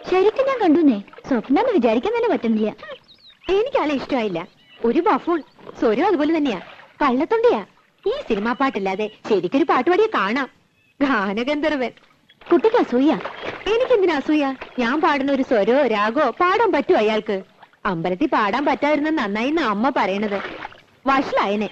ശരിക്കും ഞാൻ കണ്ടുന്നേ സ്വപ്നം എന്ന് വിചാരിക്കാൻ തന്നെ പറ്റുന്നില്ല എനിക്ക് ആളെ ഇഷ്ടമായില്ല ഒരു ബഫൂൺ സ്വരം അതുപോലെ തന്നെയാ കള്ളത്തൊണ്ടിയാ ഈ സിനിമാ പാട്ടില്ലാതെ ശരിക്കൊരു പാട്ടുപാടിയെ കാണാം ഗാനഗന്ധർവൻ കുട്ടിക്ക് അസൂയ എനിക്കെന്തിനാ അസൂയ ഞാൻ പാടുന്ന ഒരു സ്വരോ രാഗോ പാടാൻ പറ്റുമോ അയാൾക്ക് അമ്പലത്തിൽ പാടാൻ പറ്റാതിരുന്ന നന്നായി അമ്മ പറയണത് വഷളായനെ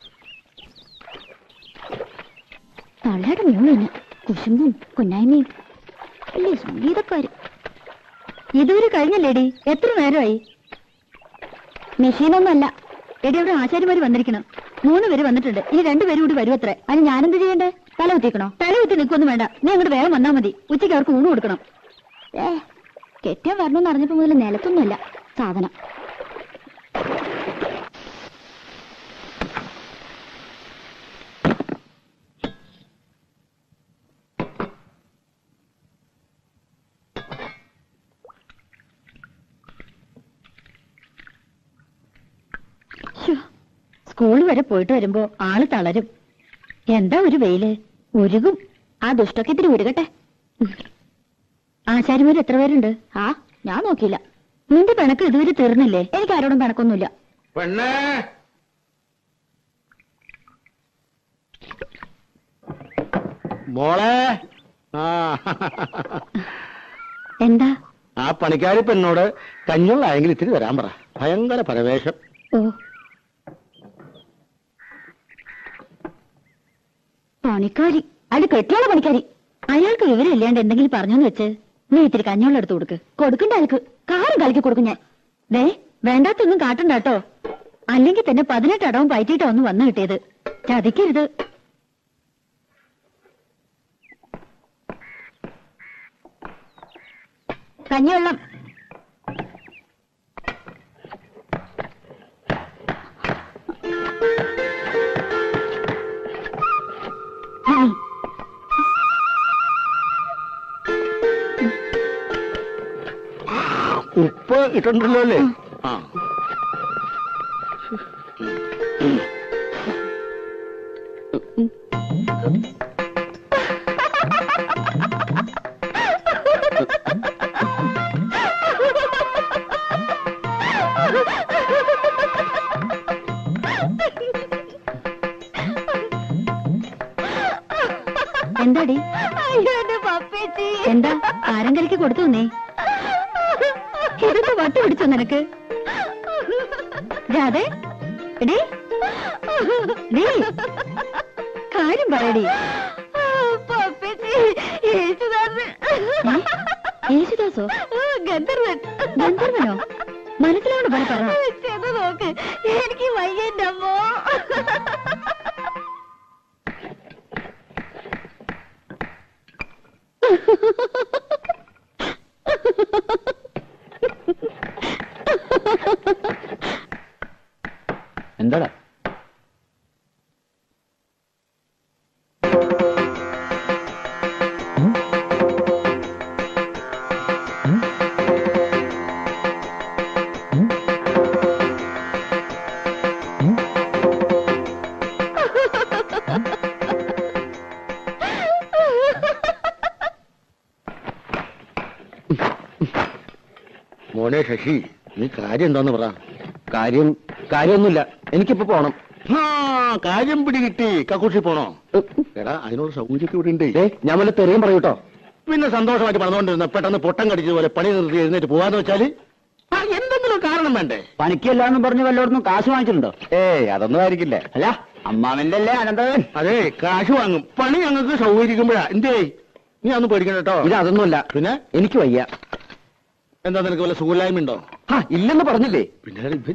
തള്ളയുടെ മൂളിന് കുശുമ്പും കുന്നായ്മയും വലിയ സംഗീതക്കാര് ഇതുവരെ കഴിഞ്ഞല്ലേടി എത്ര നേരമായി മെഷീനൊന്നുമല്ല എടി അവിടെ ആശാരിമാര് വന്നിരിക്കണം മൂന്ന് പേര് വന്നിട്ടുണ്ട് ഇനി രണ്ടുപേരും കൂടി വരും അത്രേ അതിന് ഞാനെന്ത് ചെയ്യണ്ടേ തല കുത്തിക്കണോ തല കുത്തി നിൽക്കൊന്നും വേണ്ട നീ അങ്ങോട്ട് വേഗം വന്നാ മതി ഉച്ചയ്ക്ക് അവർക്ക് ഊണ് കൊടുക്കണം ഏ കെറ്റാൻ വരണമെന്ന് അറിഞ്ഞപ്പോ മുതൽ നിലത്തൊന്നുമല്ല സാധനം ശ്ശോ, സ്കൂൾ വരെ പോയിട്ട് വരുമ്പോ ആള് തളരും എന്താ ഒരു വെയില് ഉരുകും ആ ദുഷ്ടൊക്കെ ഇത്തിരി ഉരുകട്ടെ ആശാരിമാർ എത്ര പേരുണ്ട് ആ ഞാൻ നോക്കിയില്ല നിന്റെ പിണക്ക് ഇതുവരെ തീർന്നില്ലേ എനിക്ക് ആരോടും പിണക്കൊന്നുമില്ല പെണ്ണേ മോളെ ആ എന്താ ആ പണിക്കാരി പെണ്ണോട് കഞ്ഞുള്ളായെങ്കിൽ ഇത്തിരി വരാൻ പറ ഭയങ്കര പരവേശം ഓ പണിക്കാരി അത് കെട്ടിയുള്ള പണിക്കാരി അയാൾക്ക് വിവരമില്ലാണ്ട് എന്തെങ്കിലും പറഞ്ഞെന്ന് വെച്ച് നീ ഇത്തിരി കഞ്ഞോളം എടുത്ത് കൊടുക്ക് കൊടുക്കണ്ട അയാൾക്ക് കാറും കളിക്ക് കൊടുക്കും ഞാൻ ദേ വേണ്ടാത്തൊന്നും കാട്ടണ്ട കേട്ടോ അല്ലെങ്കിൽ തന്നെ പതിനെട്ട് അടവും പയറ്റിയിട്ടാ ഒന്ന് വന്നു കിട്ടിയത് ചതിക്കരുത് കഞ്ഞിവെള്ളം ഉം. ഉപ്പ് ഇട്ടുണ്ടല്ലോ അല്ലേ ആ എന്താടി എന്താ ആരം കലക്കി കൊടുത്തു നീ ഇതൊക്കെ വട്ട് പിടിച്ചോ നിനക്ക് രാധേ എടീ ഡീ കാര്യം പറയടി ഏ? യേശുദാസോ ഗന്ധർവൻ ഗന്ധർവനോ മനസ്സിലാണ് പറ പറ ചെന്ന് നോക്ക് എനിക്ക് വയ്യന്റെ അമ്മോ എന്താടാ മോനെ ശശി നീ കാര്യം എന്താന്ന് പറ കാര്യം കാര്യമൊന്നുമില്ല എനിക്കിപ്പോ പോണം ആ കാര്യം പിടികിട്ടി കക്കൂഷി പോണോ എടാ അതിനുള്ള സൗകര്യമൊക്കെ ഇവിടെ ഉണ്ട് ഞാൻ വല്ല തെറിയും പറയൂട്ടോ പിന്നെ സന്തോഷമായിട്ട് പറഞ്ഞുകൊണ്ടിരുന്ന പെട്ടെന്ന് പൊട്ടം കടിച്ചതുപോലെ പണി നിർത്തി എഴുന്നേറ്റ് പോവാന്ന് വെച്ചാല് ആ, എന്തെങ്കിലും കാരണം വേണ്ടേ പണിക്കല്ലാന്ന് പറഞ്ഞ് വല്ലോടത്തും കാശ് വാങ്ങിച്ചിട്ടുണ്ടോ ഏയ് അതൊന്നും ആയിരിക്കില്ല അല്ല അമ്മാവന്റെ അല്ലേ അനന്തവൻ അതെ കാശ് വാങ്ങും പണി ഞങ്ങൾക്ക് സൗകര്യക്കുമ്പോഴാ എന്തേ നീ അതൊന്നും പേടിക്കണ്ട കേട്ടോ ഇത് അതൊന്നുമല്ല പിന്നെ എനിക്ക് വയ്യ എന്താ നിനക്ക് വല്ല സുഖമില്ലായ്മ ഉണ്ടോ ആ ഇല്ലെന്ന് പറഞ്ഞില്ലേ പിന്നെ ഇവൻ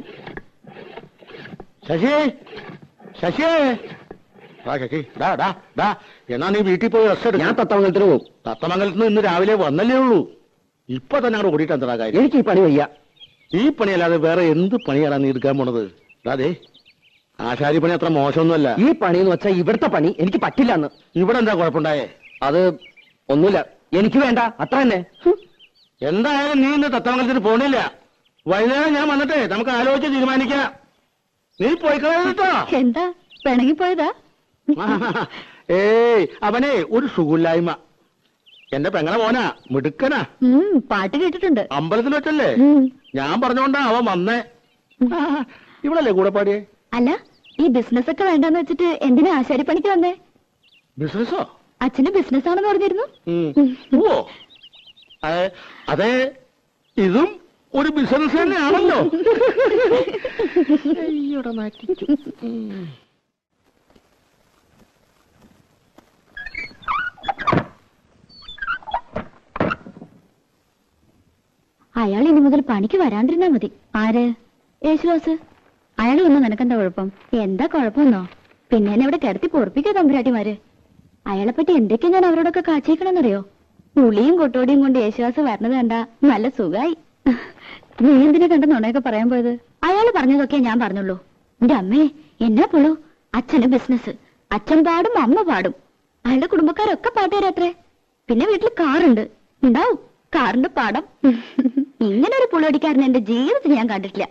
ശശി ശശി ആ ശശി ഡാ ഡാ ഡാ എന്നാ നീ വീട്ടിൽ പോയി റെസ്റ്റ് ഞാൻ എടുക്കാം തത്തമംഗലത്തിന് പോകും തത്തമംഗലത്ത് നിന്ന് ഇന്ന് രാവിലെ വന്നല്ലേ ഉള്ളൂ ഇപ്പൊ തന്നെ അവിടെ ഓടിയിട്ട് എന്താ കാര്യം എനിക്ക് ഈ പണി വയ്യ ഈ പണിയല്ലാതെ വേറെ എന്ത് പണിയാണ് നീ എടുക്കാൻ പോണത് അതെ ആശാരി പണി അത്ര മോശമൊന്നുമല്ല ഈ പണി എന്ന് വെച്ചാൽ ഇവിടുത്തെ പണി എനിക്ക് പറ്റില്ല എന്ന് ഇവിടെ എന്താ കുഴപ്പമുണ്ടായേ അത് ഒന്നുമില്ല എനിക്ക് വേണ്ട അത്ര തന്നെ ഹും. എന്തായാലും നീ ഇന്ന് തത്തമംഗലത്തിന് പോണില്ല വൈകുന്നേരം ഞാൻ വന്നിട്ടേ നമുക്ക് ആലോചിച്ച് തീരുമാനിക്കാം നീ പോയി കേട്ടോ എന്താ പിണങ്ങിപ്പോയതാ ഏയ് അവനെ ഒരു സുഖമില്ലായ്മ എന്റെ പെങ്ങളെ മോനാ മിടുക്കനാ ഉം പാട്ട് കേട്ടിട്ടുണ്ട് അമ്പലത്തിൽ വെച്ചല്ലേ ഉം. ഞാൻ പറഞ്ഞോണ്ടാ അവൻ വന്നേ ആ, ഇവളല്ലേ കൂടെ പാടിയേ അല്ല ഈ ബിസിനസ് ഒക്കെ വേണ്ടെന്ന് വെച്ചിട്ട് എന്തിനാ ആശാരിപ്പണിക്ക് വന്നേ ബിസിനസ്സോ അച്ഛന് ബിസിനസ് ആണെന്ന് പറഞ്ഞിരുന്നു ഓ അതെ അതെ ഇതും ഒരു ബിസിനസ് തന്നെയാണല്ലോ അയ്യോടാ നാറ്റിച്ചു. ഉം. അയാൾ ഇനി മുതൽ പണിക്ക് വരാണ്ടിരുന്നാ മതി ആര് യേശുദാസ് അയാൾ വന്നു നിനക്കെന്താ കുഴപ്പം എന്താ കുഴപ്പമെന്നോ പിന്നെ എന്നെ ഇവിടെ കിടത്തി പൊറപ്പിക്കാ തമ്പുരാട്ടിമാര് അയാളെ പറ്റി എന്തൊക്കെയാ ഞാൻ അവരോടൊക്കെ കാച്ചേക്കണെന്നറിയോ പുളിയും കൊട്ടോടിയും കൊണ്ട് യേശുദാസ് വരണത് കണ്ട നല്ല സുഖായി നീ എന്തിനാ കണ്ട നുണയൊക്കെ പറയാൻ പോയത് അയാൾ പറഞ്ഞതൊക്കെ ഞാൻ പറഞ്ഞുള്ളൂ എന്റെ അമ്മേ എന്നാ പുള്ളു അച്ഛന് ബിസിനസ് അച്ഛൻ പാടും അമ്മ പാടും അയാളുടെ കുടുംബക്കാരൊക്കെ പാട്ടുകാരത്രേ പിന്നെ വീട്ടിൽ കാറുണ്ട് ഉണ്ടാവും കാറിന്റെ പാടം ഇങ്ങനെ ഒരു പുളിയടിക്കാരൻ എന്റെ ജീവിതത്തിൽ ഞാൻ കണ്ടിട്ടില്ല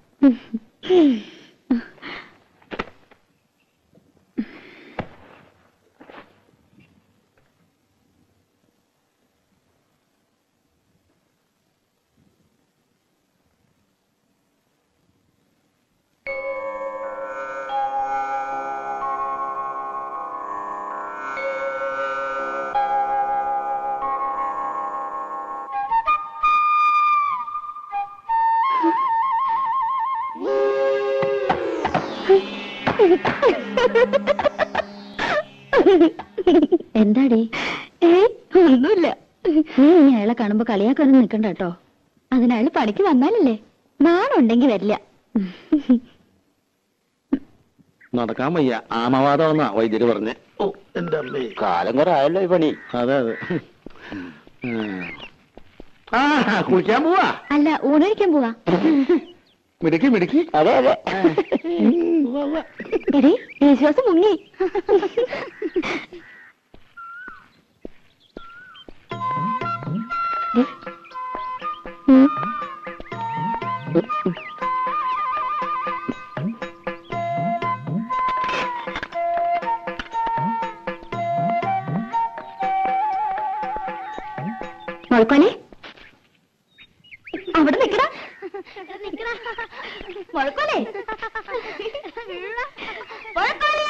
എന്താടി ഒന്നുമില്ല നീ ഇനി അയാളെ കാണുമ്പോ കളിയാക്കാനും നിക്കണ്ട കേട്ടോ അതിനയാള് പണിക്ക് വന്നാലല്ലേ നാണുണ്ടെങ്കി വരില്ല നടക്കാൻ വയ്യ ആമവാദമെന്നാ വൈദ്യര് പറഞ്ഞേ ഓ എന്റെ അമ്മേ കാലം കുറെ ആയല്ലോ ഈ പണി അതെ അതെ ഉം. ആ കുളിക്കാൻ പോവാ അല്ല ഊണൊഴിക്കാൻ പോവാ മിടുക്കി മിടുക്കി അതെ അതെ ഉവ്വ, ഉവ്വ. എടി യേശുദാസ് മുങ്ങി ദേ. ഉം. മുഴക്കോലെ അവിടെ നിക്കടാ മുഴക്കോലെ മുഴക്കോലെ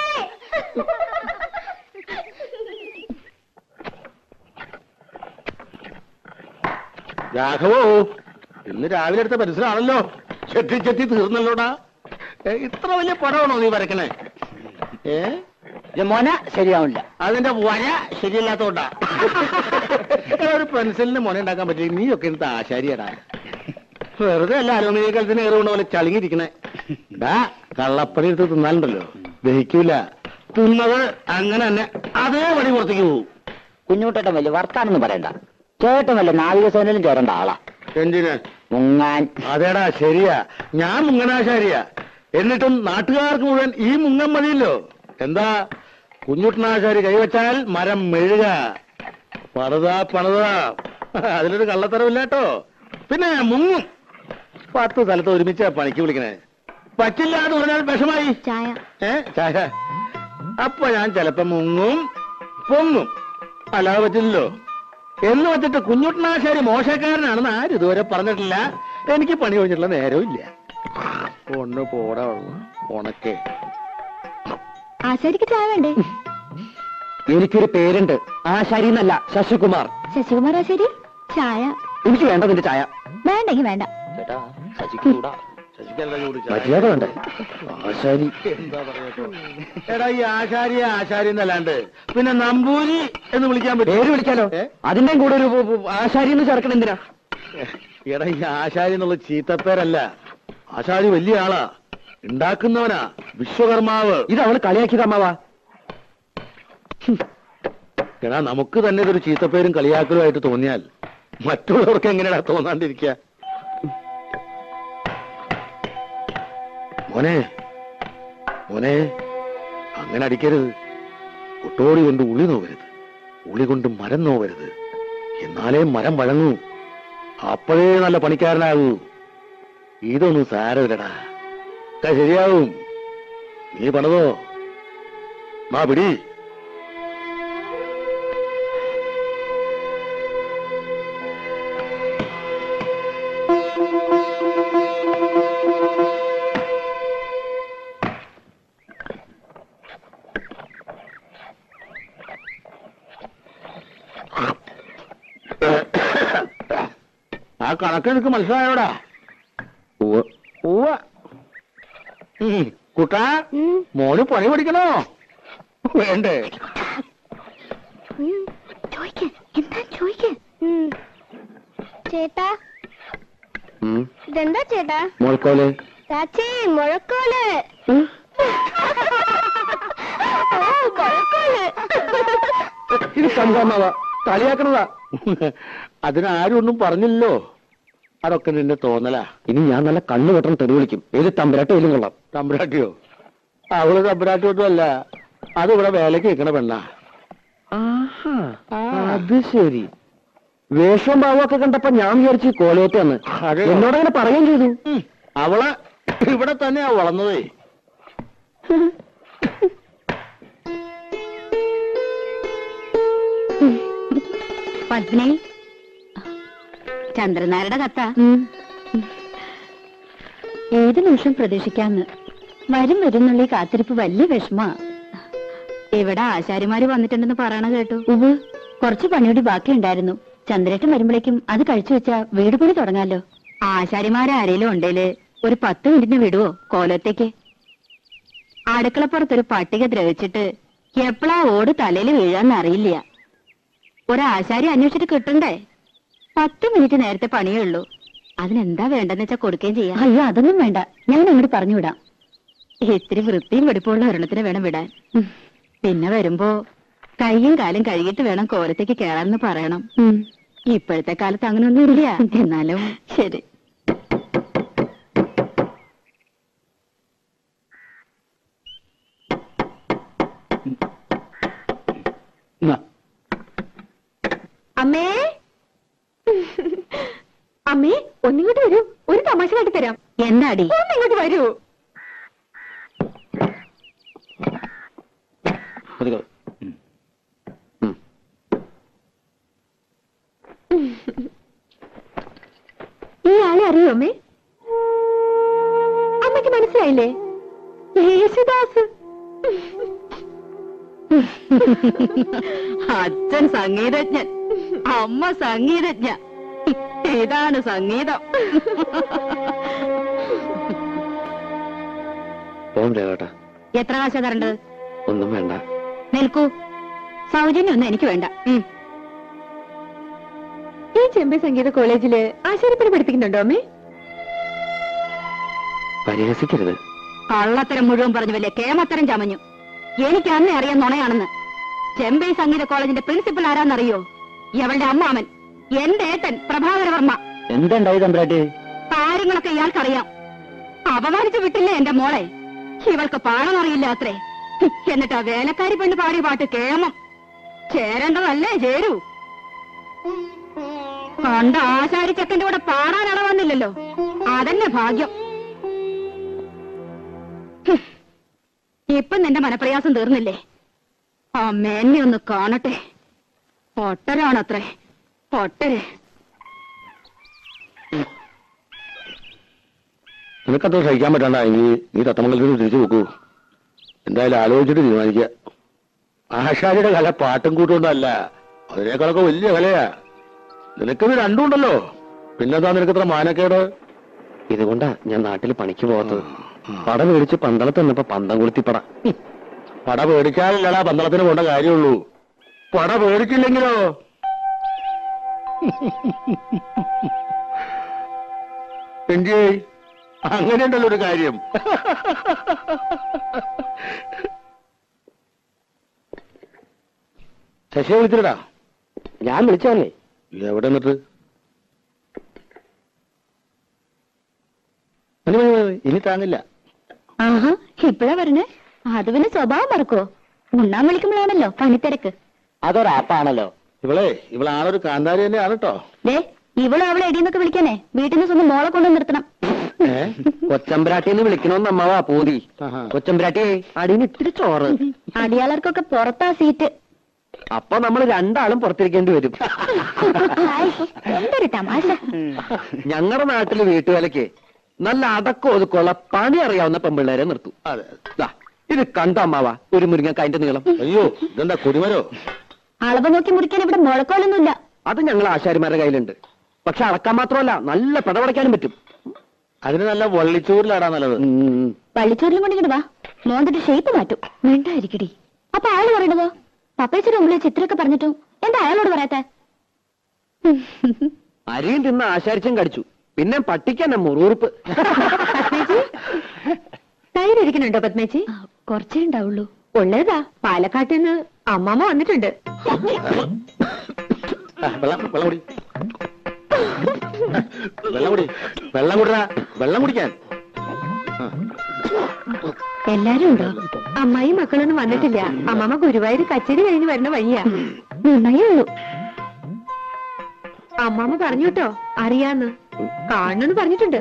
രാഘവോ ഇന്ന് രാവിലെ എടുത്ത പരിസരമാണല്ലോ ചെത്തി ചെത്തി തീർന്നല്ലോടാ ഏ, ഇത്ര വലിയ പടമാണോ നീ വരക്കണേ ഏ മോന ശരിയാവില്ല അതിന്റെ വര ശരിയല്ലാത്തോണ്ടാ എടാ, ഒരു പെൻസിലിന് മുന ഉണ്ടാക്കാൻ പറ്റില്ല നീയൊക്കെ എന്ത് ആശാരിയടാ വെറുതെ അല്ല അലുമിനിയക്കലത്തിന് ഏറ് കൊണ്ട് പോലെ ചളിങ്ങിരിക്കണേ ഡാ കള്ളപ്പണി എടുത്ത് തിന്നാലുണ്ടല്ലോ ദഹിക്കൂല തിന്നത് അങ്ങനെ തന്നെ അതേ പടി പുറത്തേക്ക് പോകും കുഞ്ഞുട്ടേട്ടൻ വലിയ വർത്താനൊന്നും പറയണ്ട ചേട്ടൻ വല്ല നാവികസേനയിലും ചേരേണ്ട ആളാ എന്തിന് മുങ്ങാൻ അതേടാ ശരിയാ ഞാൻ മുങ്ങനാശാരിയാ എന്നിട്ടും നാട്ടുകാർക്ക് മുഴുവൻ ഈ മുങ്ങൻ മതിയല്ലോ എന്താ കുഞ്ഞുട്ടനാശാരി കൈവച്ചാൽ മരം മെഴുക പണിതാ പണിതാ അതിലൊരു കള്ളത്തരമില്ല കേട്ടോ പിന്നെ മുങ്ങും പത്ത് സ്ഥലത്ത് ഒരുമിച്ച് പണിക്ക് വിളിക്കണേ പറ്റില്ല എന്ന് പറഞ്ഞാൽ വിഷമായി ചായ ഏ ചായ അപ്പൊ ഞാൻ ചിലപ്പോ മുങ്ങും പൊങ്ങും അല്ലാതെ പറ്റില്ലല്ലോ എന്ന് വെച്ചിട്ട് കുഞ്ഞുട്ടനാശാരി മോശക്കാരനാണെന്ന് ആരും ഇതുവരെ പറഞ്ഞിട്ടില്ല എനിക്ക് പണി കഴിഞ്ഞിട്ടുള്ള നേരവും ഇല്ല ഒന്ന് പോടാ ഉണക്കേ ആശാരിക്ക് ചായ വേണ്ടേ എനിക്കൊരു പേരുണ്ട് ആശാരി എന്നല്ല ശശികുമാർ ശശികുമാർ ആശാരി ചായ എനിക്ക് വേണ്ട നിന്റെ ചായ വേണ്ടെങ്കി വേണ്ട ചേട്ടാ ശശിക്കൂടാ മര്യാദ വേണ്ട ആശാരി എന്താ പറയാ എടാ ഈ ആശാരി ആശാരി എന്നല്ലാണ്ട് പിന്നെ നമ്പൂരി എന്ന് വിളിക്കാൻ പേര് പറ്റും വിളിക്കാലോ ഏ? അതിന്റെ കൂടെ ഒരു ഉ- ഉ- ആശാരി എന്ന് ചേർക്കണം എന്തിനാ എടാ ഈ ആശാരി എന്നുള്ള ചീത്തപ്പേരല്ല ആശാരി വലിയ ആളാ ഉണ്ടാക്കുന്നവനാ വിശ്വകർമാവ് ഇത് അവള് കളിയാക്കിയത് അമ്മാവാ എടാ നമുക്ക് തന്നെ ഇതൊരു ചീത്തപ്പേരും കളിയാക്കലുമായിട്ട് തോന്നിയാൽ മറ്റുള്ളവർക്ക് എങ്ങനെയാ തോന്നാണ്ടിരിക്കുക മോനെ മോനെ അങ്ങനെ അടിക്കരുത് ഒട്ടോടി കൊണ്ട് ഉളി നോവരുത് ഉളി കൊണ്ട് മരം നോവരുത് എന്നാലേ മരം വഴങ്ങൂ അപ്പോഴേ നല്ല പണിക്കാരനാകൂ ഇതൊന്നും സാരമില്ലടാ ഒക്കെ ശരിയാവും നീ പണിതോ മാ പിടി ആ കണക്ക് എനിക്ക് മനസ്സിലായോടാ ഉവ്വ്. ഉവ്വ ഉം. കുട്ടാ മോന് പണി പഠിക്കണോ വേണ്ടേ ചോദിക്ക എന്താ ചോദിക്ക ചേട്ടാ ഉം. ഇതെന്താ ചേട്ടാ മോൾക്കോല് ചാച്ചി മുഴക്കോല് ഓ, മുഴക്കോല് ഇത് കണ്ടാമാവാ കളിയാക്കണതാ അതിനാരും ഒന്നും പറഞ്ഞില്ലല്ലോ അതൊക്കെ നിന്റെ തോന്നലാ ഇനി ഞാൻ നല്ല കണ്ണു വെട്ടം തെറി വിളിക്കും ഏത് തമ്പരാട്ടയിലും കൊള്ളാം തമ്പുരാട്ടിയോ അവള് തമ്പുരാട്ടിയൊന്നും അല്ല അതിവിടെ വേലക്ക് നിൽക്കണ പെണ്ണാ ആഹാ അത് ശരി വേഷം ഭാവമൊക്കെ കണ്ടപ്പോ ഞാൻ വിചാരിച്ചു കോലയത്താന്ന് അതെയോ? എന്നോടങ്ങനെ പറയുകയും ചെയ്തു ഉം. അവള് ഇവിടെ തന്നെയാ വളർന്നതേ പത്മിനി ചന്ദ്രനാരുടെ കത്ത ഏത് നിമിഷം പ്രതീക്ഷിക്കാന്ന് വരും വരുന്നുള്ള ഈ കാത്തിരിപ്പ് വലിയ വിഷമാ ഇവിടെ ആശാരിമാര് വന്നിട്ടുണ്ടെന്ന് പറയണ കേട്ടു ഉവ് കുറച്ച് പണിയൂടി ബാക്കിയുണ്ടായിരുന്നു ചന്ദ്രേട്ടൻ വരുമ്പോഴേക്കും അത് കഴിച്ചു വെച്ചാ വീട് പണി തുടങ്ങാലോ ആശാരിമാരാരേലും ഉണ്ടേല് ഒരു പത്ത് മിനിറ്റിന് വിടുവോ കോലത്തേക്ക് അടുക്കളപ്പുറത്തൊരു പട്ടിക ദ്രവിച്ചിട്ട് എപ്പോഴാ ഓട് തലയിൽ വീഴാന്ന് അറിയില്ല ഒരാശാരി അന്വേഷിച്ചിട്ട് കിട്ടണ്ടേ പത്ത് മിനിറ്റ് നേരത്തെ പണിയേ ഉള്ളൂ അതിനെന്താ വേണ്ടെന്ന് വെച്ചാ കൊടുക്കുകയും ചെയ്യാം അയ്യോ അതൊന്നും വേണ്ട ഞാൻ അങ്ങോട്ട് പറഞ്ഞുവിടാം ഇത്തിരി വൃത്തിയും വെടിപ്പുള്ള ഒരെണ്ണത്തിന് വേണം വിടാൻ പിന്നെ വരുമ്പോ കൈയും കാലും കഴുകിയിട്ട് വേണം കോലത്തേക്ക് കേറാന്ന് പറയണം ഇപ്പോഴത്തെ കാലത്ത് അങ്ങനെയൊന്നും ഇല്ല എന്നാലും ശരി എന്നാ, അമ്മേ അമ്മേ ഒന്നിങ്ങോട്ട് വരൂ ഒരു തമാശ കാട്ടിത്തരാം എന്താടി ഒന്നിങ്ങോട്ട് വരൂ പതുക്കെ. ഉം. ഉം. ഈ ആളെ അറിയോ അമ്മേ അമ്മയ്ക്ക് മനസ്സിലായില്ലേ യേശുദാസ് അച്ഛൻ സംഗീതജ്ഞൻ അമ്മ സംഗീതജ്ഞ ഇതാണ് സംഗീതം പോകാം രേഖട്ടാ എത്ര കാശാ തരേണ്ടത് ഒന്നും വേണ്ട നിൽക്കൂ സൗജന്യൊന്നും എനിക്ക് വേണ്ട ഉം. ഈ ചെമ്പൈ സംഗീത കോളേജില് ആശാരിപ്പണി പഠിപ്പിക്കുന്നുണ്ടോ അമ്മേ പരിഹസിക്കരുത് കള്ളത്തരം മുഴുവൻ പറഞ്ഞു വലിയ കേമത്തരം ചമഞ്ഞു എനിക്ക് അന്നേ അറിയാൻ നുണയാണെന്ന് ചെമ്പൈ സംഗീത കോളേജിന്റെ പ്രിൻസിപ്പൽ ആരാന്നറിയോ ഇവളുടെ അമ്മാമൻ എന്റെ ഏട്ടൻ പ്രഭാകരവർമ്മ എന്തുണ്ടായി തമ്പരാട്ടി കാര്യങ്ങളൊക്കെ ഇയാൾക്കറിയാം അപമാനിച്ചു വിട്ടില്ലേ എന്റെ മോളെ ഇവൾക്ക് പാടമറിയില്ല അത്രേ എന്നിട്ട് ആ വേലക്കാരി പെണ്ണ് പാടിയ പാട്ട് കേമം ചേരേണ്ടതല്ലേ ചേരൂ കണ്ട ആശാരി ചെക്കന്റെ കൂടെ പാടാൻ അളവന്നില്ലല്ലോ അതന്നെ ഭാഗ്യം ഹും. ഇപ്പൊ നിന്റെ മനപ്രയാസം തീർന്നില്ലേ അമ്മേന്നെ ഒന്ന് കാണട്ടെ പൊട്ടരാണത്രേ പൊട്ടര് നിനക്കത്ര സഹിക്കാൻ പറ്റണ്ടെങ്കിൽ നീ തത്തമംഗലത്തിന് തിരിച്ചു നോക്കൂ എന്തായാലും ആലോചിച്ചിട്ട് തീരുമാനിക്കുക ആശാരിയുടെ കല പാട്ടും കൂട്ടുകൊണ്ടല്ല അതിനേക്കാളൊക്കെ വലിയ കലയാ നിനക്കിത് രണ്ടും ഉണ്ടല്ലോ പിന്നെന്താ നിനക്കത്ര മാനക്കേട് ഇതുകൊണ്ടാ ഞാൻ നാട്ടിൽ പണിക്ക് പോകാത്തത് പട മേടിച്ച് പന്തളത്ത് നിന്നപ്പോ പന്തം കൊളുത്തിപ്പട പട പേടിക്കാനില്ലടാ പന്തളത്തിന് പോണ്ട കാര്യമുള്ളൂ പട പേടിച്ചില്ലെങ്കിലോ എന്റെ അങ്ങനെയുണ്ടല്ലോ ഒരു കാര്യം ശശിയെ വിളിച്ചിട്ടാ ഞാൻ വിളിച്ചതല്ലേ എവിടെ നിന്നിട്ട് മതി, മതി, മതി. ഇനി താങ്ങില്ല ആഹാ ഇപ്പഴാ പറഞ്ഞേ അത് പിന്നെ സ്വഭാവം മറക്കോ ഉണ്ണാൻ വിളിക്കുമ്പോഴാണല്ലോ പണിത്തിരക്ക് അതൊരാപ്പാണല്ലോ ഇവളെ ഇവളാളൊരു കാന്താരി തന്നെയാണ് കേട്ടോ ദേ ഇവളും അവളെ എടീന്നൊക്കെ വിളിക്കാനേ വീട്ടിൽ നിന്ന് സ്വന്തം മോളെ കൊണ്ടു നിർത്തണം ഏ കൊച്ചമ്പരാട്ടിന്ന് വിളിക്കണോന്ന് അമ്മാവാ പൂതി ആഹാ. കൊച്ചമ്പരാട്ടി അടിയിൽ ഇത്തിരി ചോറ് അടിയാളർക്കൊക്കെ പുറത്താ സീറ്റ് അപ്പൊ നമ്മൾ രണ്ടാളും പുറത്തിരിക്കേണ്ടി വരും ഹായ്, എന്തൊരു തമാശ ഞങ്ങളുടെ നാട്ടില് വീട്ടുവേലയ്ക്ക് നല്ല അടക്കം ഒതുക്കമുള്ള പണി അറിയാവുന്ന പെമ്പിള്ളേരെ നിർത്തും അതെ ദാ, ഇത് കണ്ട അമ്മാവാ ഒരു മുരിങ്ങക്കായന്റെ നീളം അയ്യോ ഇതെന്താ കൊടിമരോ അളവ് നോക്കി മുറിക്കാൻ ഇവിടെ മുഴക്കോലൊന്നുമില്ല അത് ഞങ്ങൾ ആശാരിമാരുടെ കയ്യിലുണ്ട് പക്ഷെ അളക്കാൻ മാത്രമല്ല നല്ല പിടപടയ്ക്കാനും പറ്റും അതിന് നല്ല വള്ളിച്ചോറിലാടാ നല്ലത് ഉം. പള്ളിച്ചോറിലും കൊണ്ടിങ്ങോട്ട് വാ മോന്തിട്ട് ഷേപ്പ് മാറ്റും വേണ്ടായിരിക്കടി അപ്പൊ അയാൾ പറയണതോ പപ്പേച്ചിയുടെ മുമ്പിൽ ചിത്രമൊക്കെ പറഞ്ഞിട്ടും എന്താ അയാളോട് പറയാത്ത അരിയും തിന്ന് ആശാരിച്ചും കടിച്ചു പിന്നെ പട്ടിക്കന്നെ മുറുറുപ്പ് പത്മേച്ചി തൈര് ഇരിക്കുന്നുണ്ടോ പത്മേച്ചി കുറച്ചേ ഉണ്ടാവുള്ളൂ ഉള്ളതാ പാലക്കാട്ടിൽ നിന്ന് അമ്മാമ്മ വന്നിട്ടുണ്ട് ആ, വെള്ളം വെള്ളം കുടി വെള്ളം കുടി വെള്ളം കുടിടാ വെള്ളം കുടിക്കാൻ ആ. എല്ലാരും ഉണ്ടോ അമ്മായി മക്കളൊന്നും വന്നിട്ടില്ല അമ്മാമ്മ ഗുരുവായൂർ കച്ചേരി കഴിഞ്ഞ് വരുന്ന വഴിയാ നന്നായേ ഉള്ളൂ അമ്മാമ്മ പറഞ്ഞു കേട്ടോ അറിയാന്ന് കാണണമെന്ന് പറഞ്ഞിട്ടുണ്ട്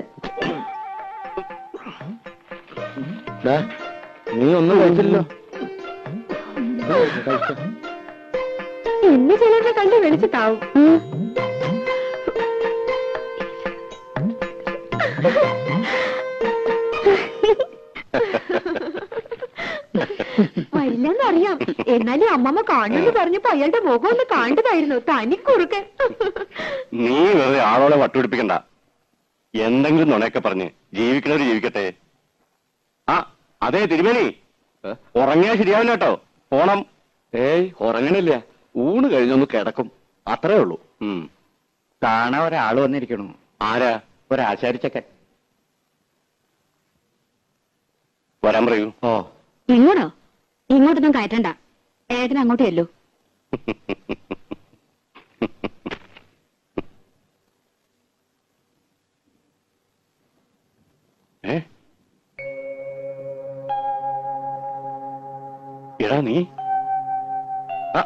ദാ, നീ ഒന്നും കഴിച്ചില്ലല്ലോ കഴിച്ചോ. എന്നെ ചിലരുടെ കണ്ട് വെളിച്ചിട്ടാവും വരില്ലെന്നറിയാം എന്നാലും അമ്മമ്മ കാണുമെന്ന് പറഞ്ഞപ്പോ അയാളുടെ മുഖം ഒന്ന് കണ്ടതായിരുന്നു തനിക്കുറുക്കൻ നീ വെറുതെ ആളോളെ വട്ടുപിടിപ്പിക്കണ്ട എന്തെങ്കിലും നുണയൊക്കെ പറഞ്ഞ് ജീവിക്കണവര് ജീവിക്കട്ടെ ആ അതെ തിരുമേനി ഉറങ്ങിയാ ശരിയാവില്ല കേട്ടോ പോണം ഏയ് ഉറങ്ങണില്ല ഊണ് കഴിഞ്ഞൊന്ന് കിടക്കും അത്രേ ഉള്ളൂ ഉം. കാണാൻ ഒരാൾ വന്നിരിക്കണു ആരാ ഒരാശാരിച്ചക്കൻ വരാൻ പറയൂ ഓ ഇങ്ങോട്ടോ ഇങ്ങോട്ടൊന്നും കയറ്റണ്ട ഏട്ടൻ അങ്ങോട്ട് ചെല്ലൂ ഏ എടാ നീ ആ.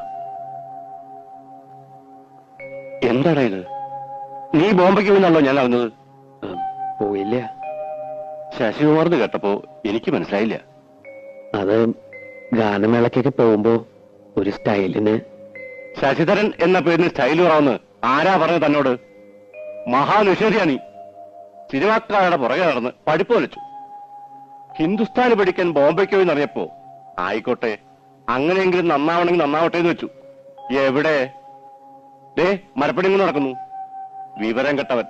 എന്താടാ ഇത് നീ ബോംബെക്ക് പോയിന്നാണല്ലോ ഞാൻ അറിഞ്ഞത് പോയില്ല ശശികുമാർന്ന് കേട്ടപ്പോ എനിക്ക് മനസ്സിലായില്ല അത് ഗാനമേളക്കൊക്കെ പോകുമ്പോ ഒരു സ്റ്റൈലിന് ശശിധരൻ എന്ന പേരിന് സ്റ്റൈൽ കുറവെന്ന് ആരാ പറഞ്ഞത് തന്നോട് മഹാനിഷേധിയാ നീ സിനിമാക്കാരുടെ പുറകെ നടന്ന് പഠിപ്പ് വലിച്ചു ഹിന്ദുസ്ഥാന് പഠിക്കാൻ ബോംബെക്ക് പോയി എന്നറിയപ്പോ ആയിക്കോട്ടെ അങ്ങനെയെങ്കിലും നന്നാവണമെങ്കിൽ നന്നാവട്ടെ എന്ന് വെച്ചു എവിടെ ദേ മരപ്പണി കൊണ്ട് നടക്കുന്നു വിവരം കെട്ടവൻ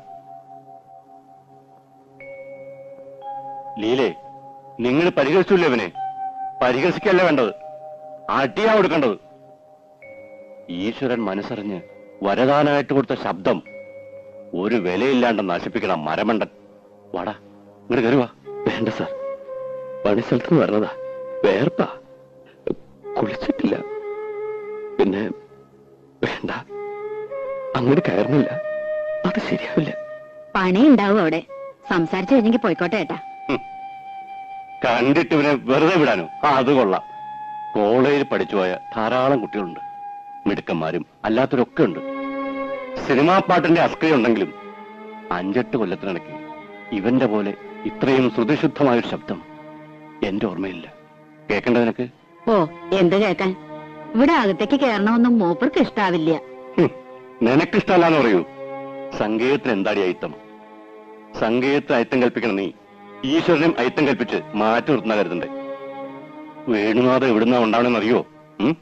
ലീലേ നിങ്ങൾ പരിഹസിച്ചില്ലേ അവനെ പരിഹസിക്കല്ല വേണ്ടത് അടിയാ കൊടുക്കേണ്ടത് ഈശ്വരൻ മനസ്സറിഞ്ഞ് വരദാനായിട്ട് കൊടുത്ത ശബ്ദം ഒരു വിലയില്ലാണ്ട് നശിപ്പിക്കണം മരമണ്ടൻ വാടാ ഇങ്ങോട്ട് കയറുവാ വേണ്ട സാർ പണി സ്ഥലത്ത് വരണതാ വേർപ്പാ കുളിച്ചിട്ടില്ല പിന്നെ വേണ്ട അങ്ങോട്ട് കയറുന്നില്ല അത് ശരിയാവില്ല പണി ഉണ്ടാവും അവിടെ സംസാരിച്ചു കഴിഞ്ഞെങ്കിൽ പോയിക്കോട്ടെ ഏട്ടാ കണ്ടിട്ട് ഇവനെ വെറുതെ വിടാനോ ആ അത് കൊള്ളാം കോളേജിൽ പഠിച്ചു പോയ ധാരാളം കുട്ടികളുണ്ട് മിടുക്കന്മാരും അല്ലാത്തവരൊക്കെ ഉണ്ട് സിനിമാ പാട്ടിന്റെ അസ്ക്രിയ ഉണ്ടെങ്കിലും അഞ്ചെട്ട് കൊല്ലത്തിനിടയ്ക്ക് ഇവന്റെ പോലെ ഇത്രയും ശ്രുതിശുദ്ധമായൊരു ശബ്ദം എന്റെ ഓർമ്മയില്ല കേൾക്കേണ്ടതിനൊക്കെ ഓ എന്ത് കേക്കാൻ ഇവിടെ അകത്തേക്ക് കയറണമെന്നും മൂപ്പർക്ക് ഇഷ്ടാവില്ല നിനക്കിഷ്ടമല്ലാന്ന് പറയൂ സംഗീതത്തിന് എന്താടി അയിത്തം സംഗീതത്തിന് അയിത്തം കൽപ്പിക്കണം നീ ഈശ്വരനും അയിത്തം കൽപ്പിച്ച് മാറ്റി നിർത്തുന്ന കരുതണ്ടേ വേണുനാഥ് എവിടുന്നാ ഉണ്ടാവണെന്ന് അറിയോ ഉം?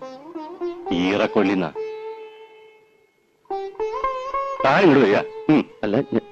ഈറക്കൊള്ളിന്ന താൻ ഇങ്ങോട്ട് വരിക ഉം. അല്ല ഞ-